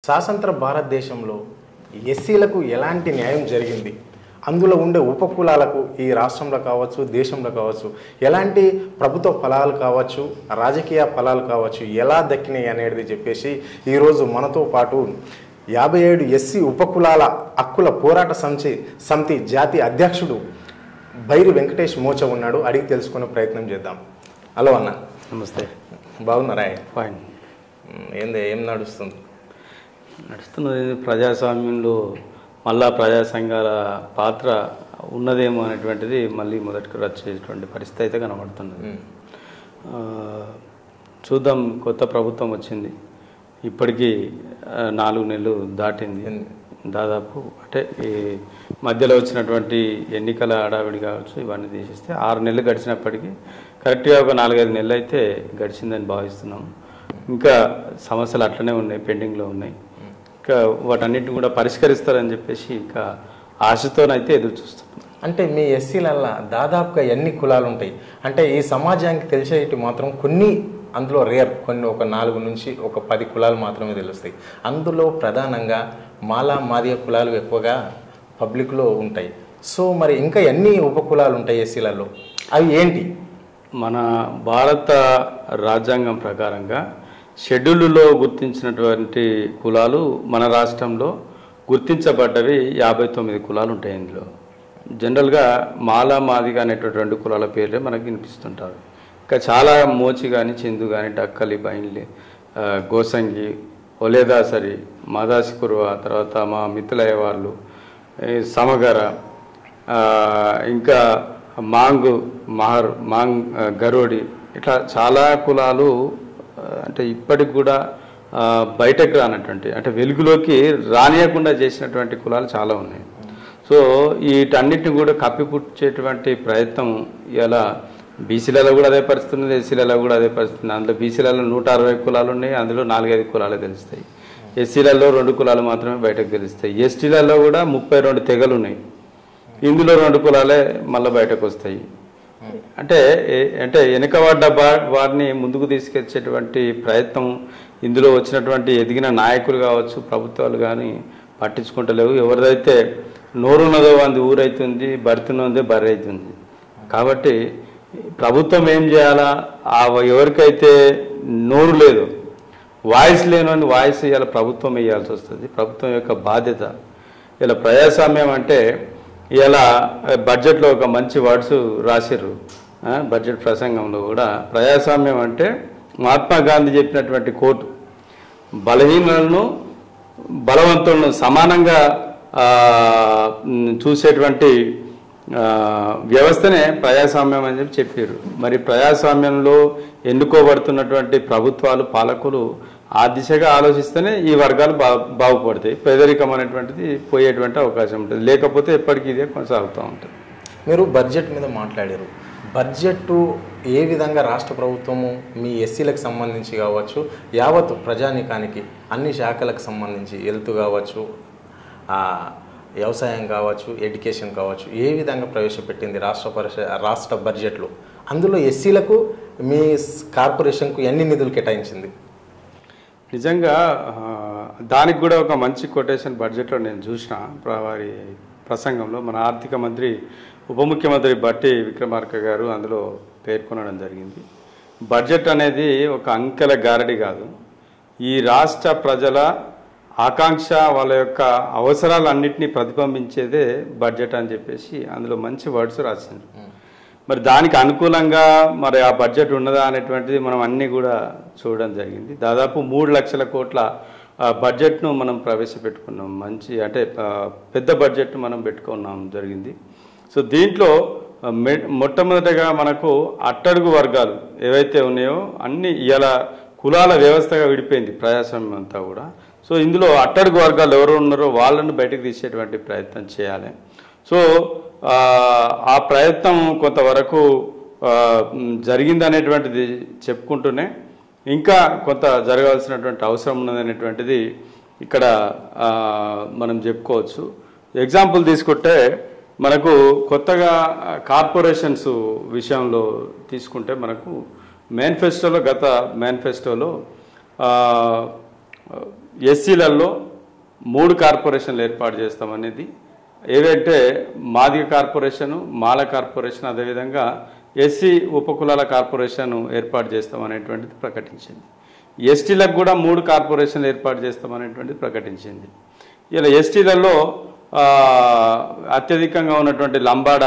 స్వాతంత్ర భారతదేశంలో ఎస్సీలకు ఎలాంటి న్యాయం జరిగింది అందులో ఉండే ఉపకులాలకు ఈ రాష్ట్రంలో కావచ్చు దేశంలో కావచ్చు ఎలాంటి ప్రభుత్వ ఫలాలు కావచ్చు రాజకీయ ఫలాలు కావచ్చు ఎలా దక్కినాయి అనేది చెప్పేసి ఈరోజు మనతో పాటు యాభై ఏడు ఎస్సీ ఉపకులాల హక్కుల పోరాట సమితి సమితి జాతీయ అధ్యక్షుడు బైరి వెంకటేష్ మోచ ఉన్నాడు అడిగి తెలుసుకునే ప్రయత్నం చేద్దాం హలో అన్న నమస్తే బాగున్నారా ఫైన్ ఏంది ఏం నడుస్తుంది నడుస్తున్నది ప్రజాస్వామ్యంలో మళ్ళా ప్రజా సంఘాల పాత్ర ఉన్నదేమో అనేటువంటిది మళ్ళీ మొదటికి వచ్చేటువంటి పరిస్థితి అయితే కనబడుతున్నది ఆ, చూద్దాం కొత్త ప్రభుత్వం వచ్చింది ఇప్పటికీ ఆ, నాలుగు నెలలు దాటింది దాదాపు అంటే ఈ మధ్యలో వచ్చినటువంటి ఎన్నికల హడావిడి కావచ్చు ఇవన్నీ తీసేస్తే ఆరు నెలలు గడిచినప్పటికీ కరెక్ట్గా ఒక నాలుగైదు నెలలు అయితే గడిచిందని భావిస్తున్నాం ఇంకా సమస్యలు అట్లనే ఉన్నాయి పెండింగ్లో ఉన్నాయి ఇంకా వాటన్నిటిని కూడా పరిష్కరిస్తారని చెప్పేసి ఇంకా ఆశతోనైతే ఎదురు చూస్తున్నాం అంటే మీ ఎస్సీలల్లా దాదాపుగా ఎన్ని కులాలు ఉంటాయి అంటే ఈ సమాజానికి తెలిసేటి మాత్రం కొన్ని అందులో రేర్ కొన్ని ఒక నాలుగు నుంచి ఒక పది కులాలు మాత్రమే తెలుస్తాయి అందులో ప్రధానంగా మాలా మాదిగ కులాలు ఎక్కువగా పబ్లిక్లో ఉంటాయి సో మరి ఇంకా ఎన్ని ఉపకులాలు ఉంటాయి ఎస్సీలలో అవి ఏంటి మన భారత రాజ్యాంగం ప్రకారంగా షెడ్యూల్లో గుర్తించినటువంటి కులాలు మన రాష్ట్రంలో గుర్తించబడ్డవి యాభై తొమ్మిది కులాలు ఉంటాయి ఇందులో జనరల్గా మాలా మాదిగ అనేటువంటి రెండు కులాల పేర్లే మనకు వినిపిస్తుంటారు ఇంకా చాలా మోచి కానీ చిందు కానీ డక్కలి బైన్లి ఆ, గోసంగి ఒలేదాసరి మాదాసి కురువ తర్వాత మా మిత్రులయ్య వాళ్ళు ఈ సమగర ఆ, ఇంకా మాంగు మహర్ మాంగ్ ఆ, గరోడి ఇట్లా చాలా కులాలు ఆ, అంటే ఇప్పటికి కూడా ఆ, బయటకు రానటువంటి అంటే వెలుగులోకి రానియకుండా చేసినటువంటి కులాలు చాలా ఉన్నాయి సో వీటన్నిటిని కూడా కప్పిపుచ్చేటువంటి ప్రయత్నం ఇలా బీసీలలో కూడా అదే పరిస్థితి ఉంది ఎస్సీలలో కూడా అదే పరిస్థితి ఉంది అందులో బీసీలలో నూట అరవై కులాలు ఉన్నాయి అందులో నాలుగైదు కులాలు తెలుస్తాయి ఎస్సీలలో రెండు కులాలు మాత్రమే బయటకు తెలుస్తాయి ఎస్టీలలో కూడా ముప్పై రెండు తెగలు ఉన్నాయి ఇందులో రెండు కులాలే మళ్ళీ బయటకు వస్తాయి అంటే ఏ- అంటే వెనుకబడ్డ బా- వారిని ముందుకు తీసుకొచ్చేటువంటి ప్రయత్నం ఇందులో వచ్చినటువంటి ఎదిగిన నాయకులు కావచ్చు ప్రభుత్వాలు కానీ పట్టించుకుంటలేవు ఎవరిదైతే నోరున్నదో అంది ఊరైతుంది బర్తున్నదే బర్రె అవుతుంది కాబట్టి ప్రభుత్వం ఏం చేయాలా ఆ ఎవరికైతే నోరు లేదు వాయిస్ లేని వాయిస్ ఇవాళ ప్రభుత్వం వేయాల్సి వస్తుంది ప్రభుత్వం యొక్క బాధ్యత ఇలా ప్రజాస్వామ్యం అంటే ఇలా బడ్జెట్లో ఒక మంచి వర్డ్స్ రాసిర్రు ఆ, బడ్జెట్ ప్రసంగంలో కూడా ప్రజాస్వామ్యం అంటే మహాత్మా గాంధీ చెప్పినటువంటి కోర్టు బలహీనులను బలవంతులను సమానంగా ఆ, మ్, చూసేటువంటి ఆ, వ్యవస్థనే ప్రజాస్వామ్యం అని చెప్పి చెప్పారు మరి ప్రజాస్వామ్యంలో ఎన్నుకోబడుతున్నటువంటి ప్రభుత్వాలు పాలకులు ఆ దిశగా ఆలోచిస్తేనే ఈ వర్గాలు బా బాగుపడతాయి పేదరికం అనేటువంటిది పోయేటువంటి అవకాశం ఉంటుంది లేకపోతే ఎప్పటికీ ఇదే కొనసాగుతూ ఉంటుంది మీరు బడ్జెట్ మీద మాట్లాడారు బడ్జెట్ ఏ విధంగా రాష్ట్ర ప్రభుత్వము మీ ఎస్సీలకు సంబంధించి కావచ్చు యావత్ ప్రజానికానికి అన్ని శాఖలకు సంబంధించి హెల్త్ కావచ్చు ఆ, వ్యవసాయం కావచ్చు ఎడ్యుకేషన్ కావచ్చు ఏ విధంగా ప్రవేశపెట్టింది రాష్ట్ర పరిష రాష్ట్ర బడ్జెట్లో అందులో ఎస్సీలకు మీ స్- కార్పొరేషన్కు ఎన్ని నిధులు కేటాయించింది నిజంగా ఆ, దానికి కూడా ఒక మంచి కొటేషన్ బడ్జెట్లో నేను చూసిన ప్ర- వారి ప్రసంగంలో మన ఆర్థిక మంత్రి ఉప ముఖ్యమంత్రి బట్టి విక్రమార్క గారు అందులో పేర్కొనడం జరిగింది బడ్జెట్ అనేది ఒక అంకెల గారడి కాదు ఈ రాష్ట్ర ప్రజల ఆకాంక్ష వాళ్ళ యొక్క అవసరాలన్నింటినీ ప్రతిబింబించేదే బడ్జెట్ అని చెప్పేసి అందులో మంచి వర్డ్స్ రాసింది మరి దానికి అనుకూలంగా మరి ఆ బడ్జెట్ ఉన్నదా అనేటువంటిది మనం అన్నీ కూడా చూడడం జరిగింది దాదాపు మూడు లక్షల కోట్ల ఆ, బడ్జెట్ను మనం ప్రవేశపెట్టుకున్నాం మంచి అంటే ఆ, పెద్ద బడ్జెట్ మనం పెట్టుకున్నాం జరిగింది సో దీంట్లో ఆ, మె- మొట్టమొదటగా మనకు అట్టడుగు వర్గాలు ఏవైతే ఉన్నాయో అన్ని ఇలా కులాల వ్యవస్థగా విడిపోయింది ప్రజాస్వామ్యం అంతా కూడా సో ఇందులో అట్టడుగు వర్గాలు ఎవరు ఉన్నారో వాళ్ళను బయటకు తీసేటువంటి ప్రయత్నం చేయాలి సో ఆ, ఆ ప్రయత్నం కొంతవరకు ఆ, మ్, జరిగిందనేటువంటిది చెప్పుకుంటూనే ఇంకా కొంత జరగాల్సినటువంటి అవసరం ఉన్నదనేటువంటిది ఇక్కడ ఆ, మనం చెప్పుకోవచ్చు ఎగ్జాంపుల్ తీసుకుంటే మనకు కొత్తగా కార్పొరేషన్స్ విషయంలో తీసుకుంటే మనకు మేనిఫెస్టోలో గత మేనిఫెస్టోలో ఆ, ఎస్సీలలో మూడు కార్పొరేషన్లు ఏర్పాటు చేస్తామనేది ఏవైతే మాదిగ కార్పొరేషను మాల కార్పొరేషన్ అదేవిధంగా ఎస్సీ ఉపకులాల కార్పొరేషన్ ఏర్పాటు చేస్తామనేటువంటిది ప్రకటించింది ఎస్టీలకు కూడా మూడు కార్పొరేషన్లు ఏర్పాటు చేస్తామనేటువంటిది ప్రకటించింది ఇలా ఎస్టీలలో ఆ, అత్యధికంగా ఉన్నటువంటి లంబాడ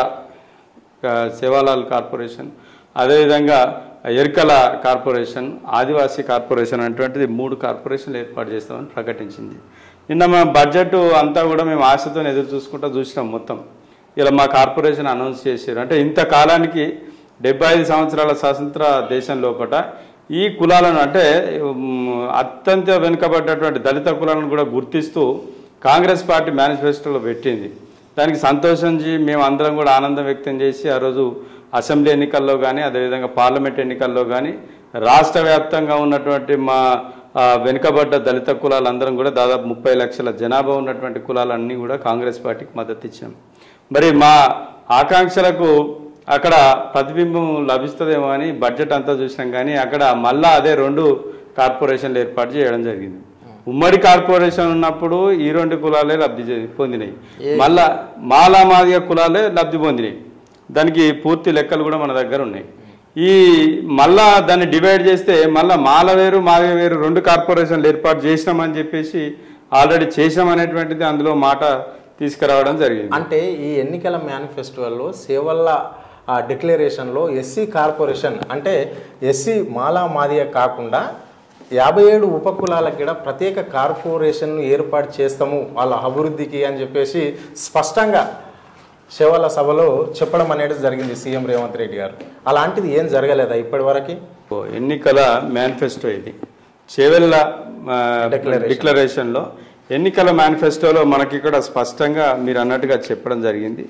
ఆ, సేవాలాల్ కార్పొరేషన్ అదేవిధంగా ఎర్కల కార్పొరేషన్ ఆదివాసీ కార్పొరేషన్ అనేటువంటిది మూడు కార్పొరేషన్లు ఏర్పాటు చేస్తామని ప్రకటించింది నిన్న మా బడ్జెట్ అంతా కూడా మేము ఆశతో ఎదురు చూసుకుంటూ చూసినాం మొత్తం ఇలా మా కార్పొరేషన్ అనౌన్స్ చేశారు అంటే ఇంత కాలానికి డెబ్బై ఐదు సంవత్సరాల స్వాతంత్ర దేశం లోపల ఈ కులాలను అంటే ఉమ్, అత్యంత వెనుకబడ్డటువంటి దళిత కులాలను కూడా గుర్తిస్తూ కాంగ్రెస్ పార్టీ మేనిఫెస్టోలో పెట్టింది దానికి సంతోషించి మేము అందరం కూడా ఆనందం వ్యక్తం చేసి ఆ రోజు అసెంబ్లీ ఎన్నికల్లో కానీ అదేవిధంగా పార్లమెంట్ ఎన్నికల్లో కానీ రాష్ట్ర వ్యాప్తంగా ఉన్నటువంటి మా ఆ, వెనుకబడ్డ దళిత కులాలందరం కూడా దాదాపు ముప్పై లక్షల జనాభా ఉన్నటువంటి కులాలన్నీ కూడా కాంగ్రెస్ పార్టీకి మద్దతు ఇచ్చాం మరి మా ఆకాంక్షలకు అక్కడ ప్రతిబింబం లభిస్తుందేమో అని బడ్జెట్ అంతా చూసినాం కానీ అక్కడ మళ్ళా అదే రెండు కార్పొరేషన్లు ఏర్పాటు చేయడం జరిగింది ఉమ్మడి కార్పొరేషన్ ఉన్నప్పుడు ఈ రెండు కులాలే లబ్ధి చే- పొందినాయి మళ్ళా మాలా మాదిగ కులాలే లబ్ధి పొందినాయి దానికి పూర్తి లెక్కలు కూడా మన దగ్గర ఉన్నాయి ఈ మళ్ళా దాన్ని డివైడ్ చేస్తే మళ్ళా మాల వేరు మాదిగ వేరు రెండు కార్పొరేషన్లు ఏర్పాటు చేసినామని చెప్పేసి ఆల్రెడీ చేసినామనేటువంటిది అందులో మాట తీసుకురావడం జరిగింది అంటే ఈ ఎన్నికల మేనిఫెస్టోలో సేవల్ల ఆ డిక్లరేషన్లో ఎస్సీ కార్పొరేషన్ అంటే ఎస్సీ మాలా మాదియ కాకుండా యాభై ఏడు ఉపకులాలకు కూడా ప్రత్యేక కార్పొరేషన్ను ఏర్పాటు చేస్తాము వాళ్ళ అభివృద్ధికి అని చెప్పేసి స్పష్టంగా సేవల సభలో చెప్పడం అనేది జరిగింది సీఎం రేవంత్ రెడ్డి గారు అలాంటిది ఏం జరగలేదా ఇప్పటి వరకు ఓ ఎన్నికల మేనిఫెస్టో ఇది చేవెళ్ళ ఆ, Declaration. డిక్లరేషన్లో ఎన్నికల మేనిఫెస్టోలో మనకి ఇక్కడ స్పష్టంగా మీరు అన్నట్టుగా చెప్పడం జరిగింది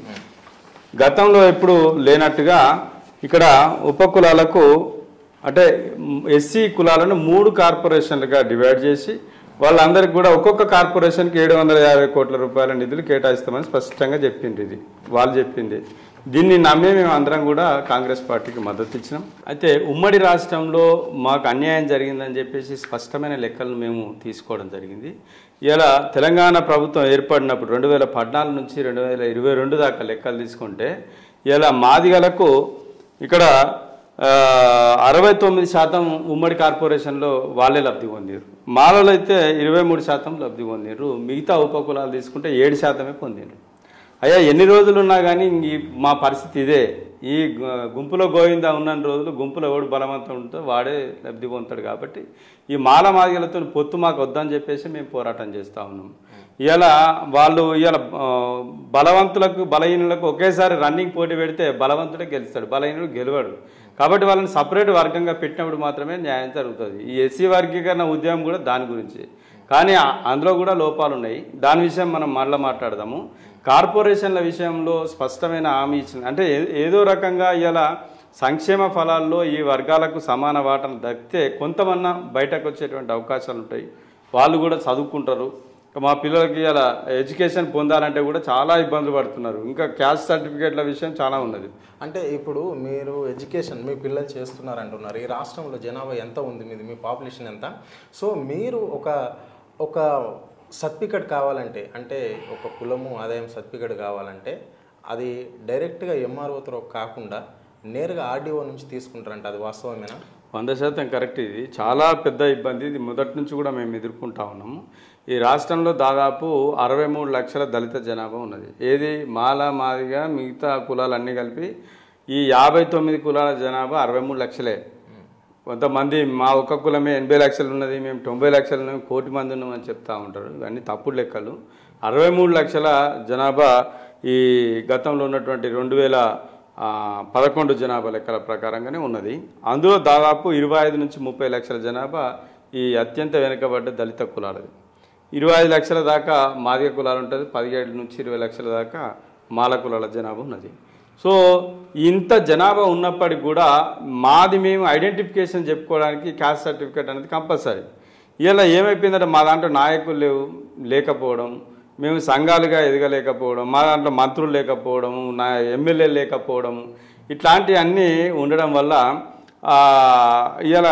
గతంలో ఎప్పుడు లేనట్టుగా ఇక్కడ ఉపకులాలకు అంటే ఎస్సీ కులాలను మూడు కార్పొరేషన్లుగా డివైడ్ చేసి వాళ్ళందరికీ కూడా ఒక్కొక్క కార్పొరేషన్కి ఏడు వందల యాభై కోట్ల రూపాయల నిధులు కేటాయిస్తామని స్పష్టంగా చెప్పింది ఇది వాళ్ళు చెప్పింది దీన్ని నమ్మే మేము అందరం కూడా కాంగ్రెస్ పార్టీకి మద్దతు ఇచ్చినాం అయితే ఉమ్మడి రాష్ట్రంలో మాకు అన్యాయం జరిగిందని చెప్పేసి స్పష్టమైన లెక్కలను మేము తీసుకోవడం జరిగింది ఇలా తెలంగాణ ప్రభుత్వం ఏర్పడినప్పుడు రెండు వేల పద్నాలుగు నుంచి రెండు వేల ఇరవై రెండు దాకా లెక్కలు తీసుకుంటే ఇలా మాదిగలకు ఇక్కడ ఆ, అరవై తొమ్మిది శాతం ఉమ్మడి కార్పొరేషన్లో వాళ్ళే లబ్ధి పొందారు మాలలో అయితే ఇరవై మూడు శాతం లబ్ధి పొందారు మిగతా ఉపకులాలు తీసుకుంటే ఏడు శాతమే పొందారు అయ్యా ఎన్ని రోజులు ఉన్నా కానీ ఈ మా పరిస్థితి ఇదే ఈ గు- గుంపులో గోవిందా ఉన్న రోజులు గుంపులో ఎవడు బలవంతం ఉంటే వాడే లబ్ధి పొందుతాడు కాబట్టి ఈ మాల మాదిగలతో పొత్తు మాకు వద్దని చెప్పేసి మేము పోరాటం చేస్తూ ఉన్నాం ఇవాళ వాళ్ళు ఇవాళ ఆ, బలవంతులకు బలహీనులకు ఒకేసారి రన్నింగ్ పోటీ పెడితే బలవంతుడే గెలుస్తాడు బలహీనుడు గెలవాడు కాబట్టి వాళ్ళని సపరేట్ వర్గంగా పెట్టినప్పుడు మాత్రమే న్యాయం జరుగుతుంది ఈ ఎస్సీ వర్గీకరణ ఉద్యమం కూడా దాని గురించి కానీ ఆ- అందులో కూడా లోపాలు ఉన్నాయి దాని విషయం మనం మళ్ళీ మాట్లాడదాము కార్పొరేషన్ల విషయంలో స్పష్టమైన హామీ ఇచ్చింది అంటే ఏ- ఏదో రకంగా ఇలా సంక్షేమ ఫలాల్లో ఈ వర్గాలకు సమాన వాటలు దక్కితే కొంతమన్నా బయటకు వచ్చేటువంటి అవకాశాలు ఉంటాయి వాళ్ళు కూడా చదువుకుంటారు ఇంకా మా పిల్లలకి ఇలా ఎడ్యుకేషన్ పొందాలంటే కూడా చాలా ఇబ్బందులు పడుతున్నారు ఇంకా క్యాస్ట్ సర్టిఫికేట్ల విషయం చాలా ఉన్నది అంటే ఇప్పుడు మీరు ఎడ్యుకేషన్ మీ పిల్లలు చేస్తున్నారు అంటున్నారు ఈ రాష్ట్రంలో జనాభా ఎంత ఉంది మీది మీ పాపులేషన్ ఎంత సో మీరు ఒక ఒక సర్టిఫికెట్ కావాలంటే అంటే ఒక కులము ఆదాయం సర్టిఫికెట్ కావాలంటే అది డైరెక్ట్గా ఎంఆర్ఓ త్రో కాకుండా నేరుగా ఆర్డీఓ నుంచి తీసుకుంటారంట అది వాస్తవమేనా వంద శాతం కరెక్ట్ ఇది చాలా పెద్ద ఇబ్బంది ఇది మొదటి నుంచి కూడా మేము ఎదుర్కొంటా ఉన్నాము ఈ రాష్ట్రంలో దాదాపు అరవై మూడు లక్షల దళిత జనాభా ఉన్నది ఏది మాల మాదిగా మిగతా కులాలన్నీ కలిపి ఈ యాభై తొమ్మిది కులాల జనాభా అరవై మూడు లక్షలే కొంతమంది మా ఒక్క కులమే ఎనభై లక్షలు ఉన్నది మేము తొంభై లక్షలు ఉన్నాం కోటి మంది ఉన్నామని చెప్తా ఉంటారు ఇవన్నీ తప్పుడు లెక్కలు అరవై మూడు లక్షల జనాభా ఈ గతంలో ఉన్నటువంటి రెండు వేల ఆ, పదకొండు జనాభా లెక్కల ప్రకారంగానే ఉన్నది అందులో దాదాపు ఇరవై ఐదు నుంచి ముప్పై లక్షల జనాభా ఈ అత్యంత వెనుకబడ్డ దళిత కులాలది ఇరవై ఐదు లక్షల దాకా మాదిగ కులాలు ఉంటుంది పదిహేడు నుంచి ఇరవై లక్షల దాకా మాల కులాల జనాభా ఉన్నది సో ఇంత జనాభా ఉన్నప్పటికి కూడా మాది మేము ఐడెంటిఫికేషన్ చెప్పుకోవడానికి క్యాస్ట్ సర్టిఫికేట్ అనేది కంపల్సరీ ఇలా ఏమైపోయిందంటే మా దాంట్లో నాయకులు లేవు లేకపోవడం మేము సంఘాలుగా ఎదగలేకపోవడం మా దాంట్లో మంత్రులు లేకపోవడం నా ఎమ్మెల్యే లేకపోవడం ఇట్లాంటివన్నీ ఉండడం వల్ల ఇలా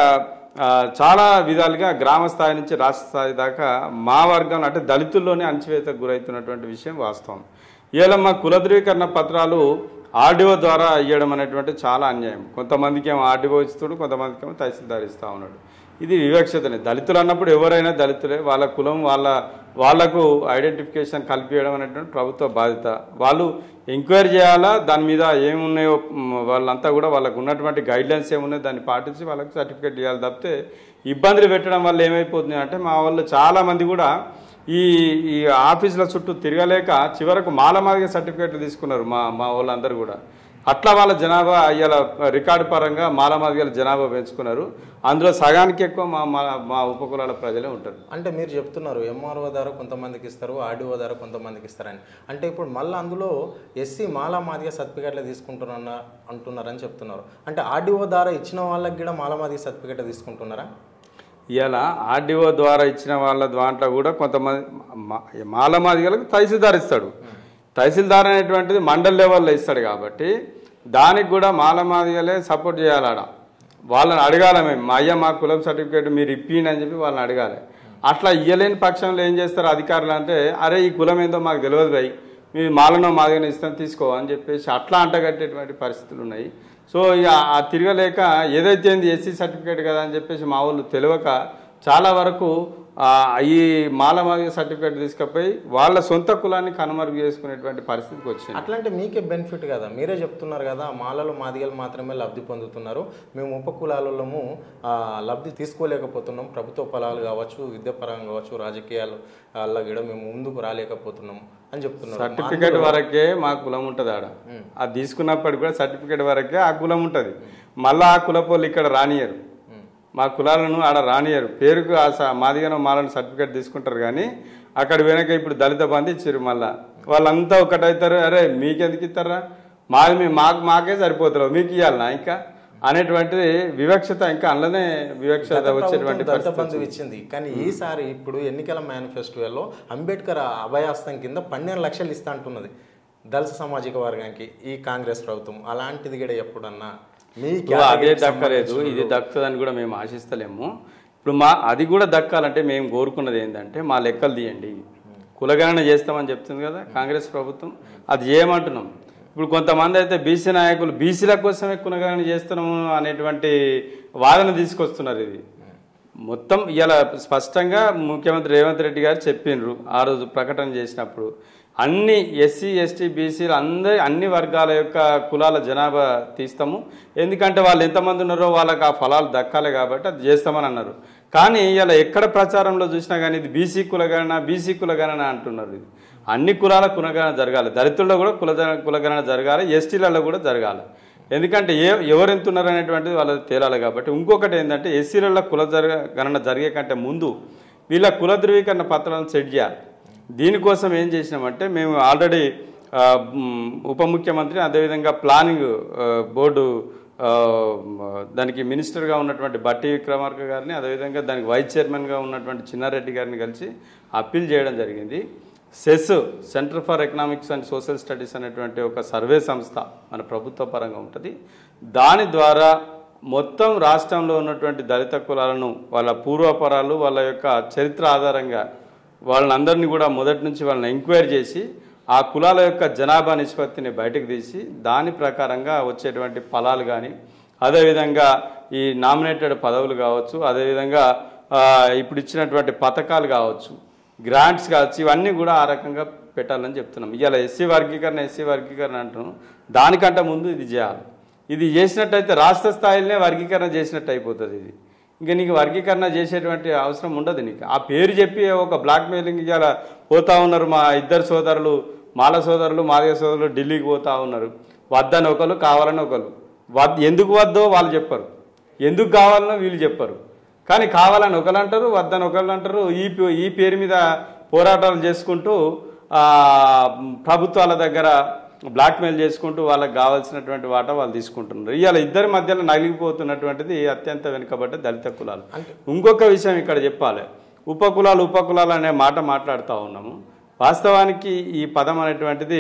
ఆ, చాలా విధాలుగా గ్రామ స్థాయి నుంచి రాష్ట్ర స్థాయి దాకా మా వర్గం అంటే దళితుల్లోనే అణచివేతకు గురవుతున్నటువంటి విషయం వాస్తవం ఇలా మా కుల ధృవీకరణ పత్రాలు ఆర్డీఓ ద్వారా ఇవ్వడం అనేటువంటి చాలా అన్యాయం కొంతమందికి ఏమో ఆర్డీఓ ఇస్తాడు కొంతమందికి ఏమో తహసీల్దార్ ఇస్తా ఉన్నాడు ఇది వివక్షతనే దళితులు అన్నప్పుడు ఎవరైనా దళితులే వాళ్ళ కులం వాళ్ళ వాళ్లకు ఐడెంటిఫికేషన్ కల్పించడం అనేటువంటి ప్రభుత్వ బాధ్యత వాళ్ళు ఎంక్వైరీ చేయాలా దాని మీద ఏమున్నాయో మ్, వాళ్ళంతా కూడా వాళ్ళకు ఉన్నటువంటి గైడ్లైన్స్ ఏమున్నాయో దాన్ని పాటించి వాళ్ళకి సర్టిఫికేట్ ఇవ్వాలి తప్పితే ఇబ్బందులు పెట్టడం వల్ల ఏమైపోతుంది అంటే మా వాళ్ళు చాలా మంది కూడా ఈ ఈ ఆఫీసుల చుట్టూ తిరగలేక చివరకు మాలమాదిగ సర్టిఫికేట్లు తీసుకున్నారు మా మా వాళ్ళందరూ కూడా అట్లా వాళ్ళ జనాభా ఇవాళ రికార్డు పరంగా మాలమాదిగల జనాభా పెంచుకున్నారు అందులో సగానికి ఎక్కువ మా మా మా ఉపకులాల ప్రజలే ఉంటారు అంటే మీరు చెప్తున్నారు ఎంఆర్ఓ ద్వారా కొంతమందికి ఇస్తారు ఆర్డీఓ ద్వారా కొంతమందికి ఇస్తారని అంటే ఇప్పుడు మళ్ళీ అందులో ఎస్సీ మాలా మాదిగ సర్టిఫికేట్లు తీసుకుంటున్నా అంటున్నారని చెప్తున్నారు అంటే ఆర్డీఓ ద్వారా ఇచ్చిన వాళ్ళకి కూడా మాలా మాదిగ సర్టిఫికేట్ తీసుకుంటున్నారా ఇవాళ ఆర్డీఓ ద్వారా ఇచ్చిన వాళ్ళ దాంట్లో కూడా కొంతమంది మా- మాలమాదిగలకు తహసీల్దార్ ఇస్తాడు తహసీల్దార్ అనేటువంటిది మండల్ లెవెల్లో ఇస్తాడు కాబట్టి దానికి కూడా మాలమాదిగలే సపోర్ట్ చేయాలి ఆడ వాళ్ళని అడగాలి మేము మా అయ్య మా కులం సర్టిఫికేట్ మీరు ఇప్పిండి అని చెప్పి వాళ్ళని అడగాలి అట్లా ఇయ్యలేని పక్షంలో ఏం చేస్తారు అధికారులు అంటే అరే ఈ కులం ఏందో మాకు తెలియదు భయ్ మీ మాలనో మాదిగనో ఇస్తాం తీసుకో అని చెప్పేసి అట్లా అంటగట్టేటువంటి పరిస్థితులు ఉన్నాయి సో ఇక ఆ తిరగలేక ఏదైతే ఎస్సీ సర్టిఫికేట్ కదా అని చెప్పేసి మా వాళ్ళు తెలియక చాలా వరకు ఆ, ఈ మాలమాదిగ సర్టిఫికేట్ తీసుకుపోయి వాళ్ళ సొంత కులాన్ని కనుమరుగు చేసుకునేటువంటి పరిస్థితికి వచ్చింది అట్లంటే మీకే బెనిఫిట్ కదా మీరే చెప్తున్నారు కదా మాలలో మాదిగలు మాత్రమే లబ్ధి పొందుతున్నారు మేము ఉపకులాలము లబ్ధి తీసుకోలేకపోతున్నాం ప్రభుత్వ ఫలాలు కావచ్చు విద్యాపరంగా కావచ్చు రాజకీయాలు అలా కూడా మేము ముందుకు రాలేకపోతున్నాం అని చెప్తున్నారు సర్టిఫికేట్ వరకే మా కులం ఉంటుంది ఆడ అది తీసుకున్నప్పటికి కూడా సర్టిఫికేట్ వరకే ఆ కులం ఉంటుంది మళ్ళీ ఆ కులపోళ్ళు ఇక్కడ రానియరు మా కులాలను ఆడ రానియరు పేరుకు ఆ స- మాదిగన మాలను సర్టిఫికేట్ తీసుకుంటారు కానీ అక్కడ వెనక ఇప్పుడు దళిత బంధు ఇచ్చారు మళ్ళా వాళ్ళంతా ఒకటవుతారు అరే మీకెందుకు ఇస్తారా మాది మీ మాకు మాకే సరిపోతారు మీకు ఇవ్వాలనా ఇంకా అనేటువంటిది వివక్షత ఇంకా అందులోనే వివక్షత వచ్చేటువంటి దళిత పరిస్థితి బంధువు ఇచ్చింది కానీ ఈసారి ఇప్పుడు ఎన్నికల మేనిఫెస్టోలో అంబేద్కర్ అభయాస్తం కింద పన్నెండు లక్షలు ఇస్తా అంటున్నది దళిత సామాజిక వర్గానికి ఈ కాంగ్రెస్ ప్రభుత్వం అలాంటిది కూడా ఎప్పుడన్నా మీ ఇప్పుడు అదే దక్కలేదు ఇది దక్కుతుందని కూడా మేము ఆశిస్తలేము ఇప్పుడు మా అది కూడా దక్కాలంటే మేము కోరుకున్నది ఏంటంటే మా లెక్కలు తీయండి కులగణన చేస్తామని చెప్తుంది కదా కాంగ్రెస్ ప్రభుత్వం అది చేయమంటున్నాం ఇప్పుడు కొంతమంది అయితే బీసీ నాయకులు బీసీల కోసమే కులగణన చేస్తున్నాము అనేటువంటి వాదన తీసుకొస్తున్నారు ఇది మొత్తం ఇవాళ స్పష్టంగా ముఖ్యమంత్రి రేవంత్ రెడ్డి గారు చెప్పిండ్రు ఆ రోజు ప్రకటన చేసినప్పుడు అన్ని ఎస్సీ ఎస్టీ బీసీలు అందరి అన్ని వర్గాల యొక్క కులాల జనాభా తీస్తాము ఎందుకంటే వాళ్ళు ఎంతమంది ఉన్నారో వాళ్ళకి ఆ ఫలాలు దక్కాలి కాబట్టి అది చేస్తామని అన్నారు కానీ ఇలా ఎక్కడ ప్రచారంలో చూసినా కానీ ఇది బీసీ కులగణన బీసీ కులగణన అంటున్నారు ఇది అన్ని కులాల కులగణన జరగాలి దళితుల్లో కూడా కుల కులగణన జరగాలి ఎస్టీలలో కూడా జరగాలి ఎందుకంటే ఏ ఎవరు ఎంత ఉన్నారు అనేటువంటిది వాళ్ళకి తేలాలి కాబట్టి ఇంకొకటి ఏంటంటే ఎస్సీలలో కుల జరగ గణన జరిగే కంటే ముందు వీళ్ళ కుల ధృవీకరణ పత్రాలను సెట్ చేయాలి దీనికోసం ఏం చేసినామంటే మేము ఆల్రెడీ ఆ, మ్, ఉప ముఖ్యమంత్రి అదేవిధంగా ప్లానింగ్ ఆ, బోర్డు ఆ, మ, దానికి మినిస్టర్గా ఉన్నటువంటి బట్టి విక్రమార్క గారిని అదేవిధంగా దానికి వైస్ చైర్మన్గా ఉన్నటువంటి చిన్నారెడ్డి గారిని కలిసి అప్పీల్ చేయడం జరిగింది CESS centre for economics and social studies అనేటువంటి ఒక సర్వే సంస్థ మన ప్రభుత్వ పరంగా ఉంటుంది దాని ద్వారా మొత్తం రాష్ట్రంలో ఉన్నటువంటి దళిత కులాలను వాళ్ళ పూర్వపరాలు వాళ్ళ యొక్క చరిత్ర ఆధారంగా వాళ్ళందరినీ కూడా మొదటి నుంచి వాళ్ళని ఎంక్వైరీ చేసి ఆ కులాల యొక్క జనాభా నిష్పత్తిని బయటకు తీసి దాని ప్రకారంగా వచ్చేటువంటి ఫలాలు కానీ అదేవిధంగా ఈ నామినేటెడ్ పదవులు కావచ్చు అదేవిధంగా ఆ, ఇప్పుడు ఇచ్చినటువంటి పథకాలు కావచ్చు గ్రాంట్స్ కావచ్చు ఇవన్నీ కూడా ఆ రకంగా పెట్టాలని చెప్తున్నాం ఇవాళ ఎస్సీ వర్గీకరణ ఎస్సీ వర్గీకరణ అంటున్నాం దానికంటే ముందు ఇది చేయాలి ఇది చేసినట్టయితే రాష్ట్ర స్థాయిలోనే వర్గీకరణ చేసినట్టు అయిపోతుంది ఇది ఇంకా నీకు వర్గీకరణ చేసేటువంటి అవసరం ఉండదు నీకు ఆ పేరు చెప్పి ఒక బ్లాక్ మెయిలింగ్ ఇవాళ పోతా ఉన్నారు మా ఇద్దరు సోదరులు మాల సోదరులు మాదిగ సోదరులు ఢిల్లీకి పోతా ఉన్నారు వద్దని ఒకరు కావాలని ఒకరు వద్ ఎందుకు వద్దో వాళ్ళు చెప్పరు ఎందుకు కావాలనో వీళ్ళు చెప్పరు కానీ కావాలని ఒకరు అంటారు వద్దని ఒకరు అంటారు ఈ పే- ఈ పేరు మీద పోరాటాలు చేసుకుంటూ ఆ, ప్రభుత్వాల దగ్గర బ్లాక్మెయిల్ చేసుకుంటూ వాళ్ళకి కావాల్సినటువంటి వాటా వాళ్ళు తీసుకుంటున్నారు ఇవాళ ఇద్దరి మధ్యలో నలిగిపోతున్నటువంటిది అత్యంత వెనుకబడ్డ దళిత కులాలు ఇంకొక విషయం ఇక్కడ చెప్పాలి ఉపకులాలు ఉపకులాలు అనే మాట మాట్లాడుతూ ఉన్నాము వాస్తవానికి ఈ పదం అనేటువంటిది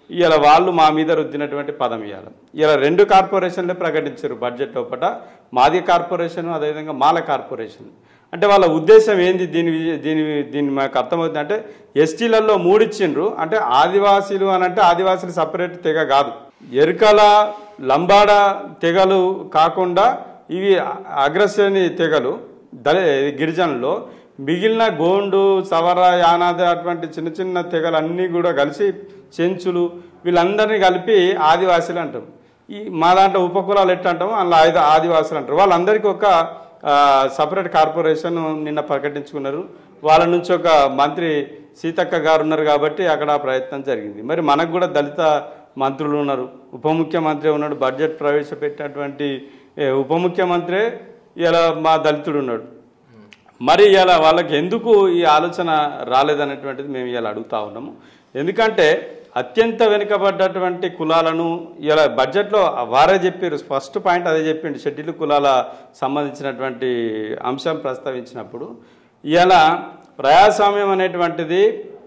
ఇలా వాళ్ళు మా మీద రుద్దినటువంటి పదం ఇవ్వాలి ఇలా రెండు కార్పొరేషన్లే ప్రకటించారు బడ్జెట్ లోపల మాది కార్పొరేషన్ అదేవిధంగా మాల కార్పొరేషన్ అంటే వాళ్ళ ఉద్దేశం ఏంది దీని వి- దీని దీని మాకు అర్థమవుతుంది అంటే ఎస్టీలలో మూడు ఇచ్చిండ్రు అంటే ఆదివాసీలు అని అంటే ఆదివాసీలు సపరేట్ తెగ కాదు ఎరుకల లంబాడ తెగలు కాకుండా ఇవి అ- అగ్రశ్రేణి తెగలు దళ గిరిజనుల్లో మిగిలిన గోండు సవర యానాది అటువంటి చిన్న చిన్న తెగలు అన్నీ కూడా కలిసి చెంచులు వీళ్ళందరినీ కలిపి ఆదివాసీలు అంటాం ఈ మా దాంట్లో ఉపకులాలు ఎట్లా అంటామో అందులో ఐదు ఆదివాసులు అంటారు వాళ్ళందరికీ ఒక సపరేట్ కార్పొరేషన్ నిన్న ప్రకటించుకున్నారు వాళ్ళ నుంచి ఒక మంత్రి సీతక్క గారు ఉన్నారు కాబట్టి అక్కడ ఆ ప్రయత్నం జరిగింది మరి మనకు కూడా దళిత మంత్రులు ఉన్నారు ఉప ముఖ్యమంత్రి ఉన్నాడు బడ్జెట్ ప్రవేశపెట్టినటువంటి ఏ, ఉప ముఖ్యమంత్రే ఇలా మా దళితుడు ఉన్నాడు మరి ఇలా వాళ్ళకి ఎందుకు ఈ ఆలోచన రాలేదనేటువంటిది మేము ఇలా అడుగుతా ఉన్నాము ఎందుకంటే అత్యంత వెనుకబడ్డటువంటి కులాలను ఇలా బడ్జెట్లో వారే చెప్పారు ఫస్ట్ పాయింట్ అదే చెప్పిండు షెడ్యూల్ కులాల సంబంధించినటువంటి అంశం ప్రస్తావించినప్పుడు ఇలా ప్రజాస్వామ్యం అనేటువంటిది